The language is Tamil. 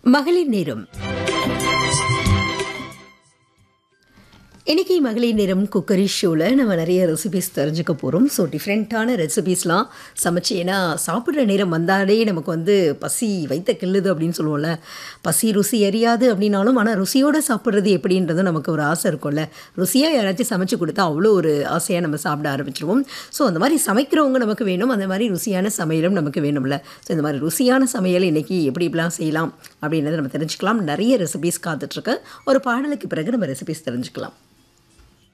மகளிர் நேரம் இன்னைக்கு மகளிர் நேரம் குக்கரி ஷோவில் நம்ம நிறைய ரெசிபிஸ் தெரிஞ்சுக்க போகிறோம் ஸோ டிஃப்ரெண்ட்டான ரெசிபிஸ்லாம் சமைச்சு ஏன்னா சாப்பிட்ற நேரம் வந்தாலே நமக்கு வந்து பசி வைத்த கிள்ளுது அப்படின்னு சொல்லுவோம்ல பசி ருசி அறியாது அப்படின்னாலும் ஆனால் ருசியோடு சாப்பிட்றது எப்படின்றது நமக்கு ஒரு ஆசை இருக்கும்ல ருசியாக யாராச்சும் சமைச்சு கொடுத்தா அவ்வளோ ஒரு ஆசையாக நம்ம சாப்பிட ஆரம்பிச்சிருவோம் ஸோ அந்த மாதிரி சமைக்கிறவங்க நமக்கு வேணும் அந்த மாதிரி ருசியான சமையலும் நமக்கு வேணும்ல ஸோ இந்த மாதிரி ருசியான சமையல் இன்னைக்கு எப்படி இப்படிலாம் செய்யலாம் அப்படின்றத நம்ம தெரிஞ்சுக்கலாம் நிறைய ரெசிபிஸ் காத்துட்ருக்கு ஒரு பாடலுக்கு பிறகு நம்ம ரெசிபிஸ் தெரிஞ்சுக்கலாம்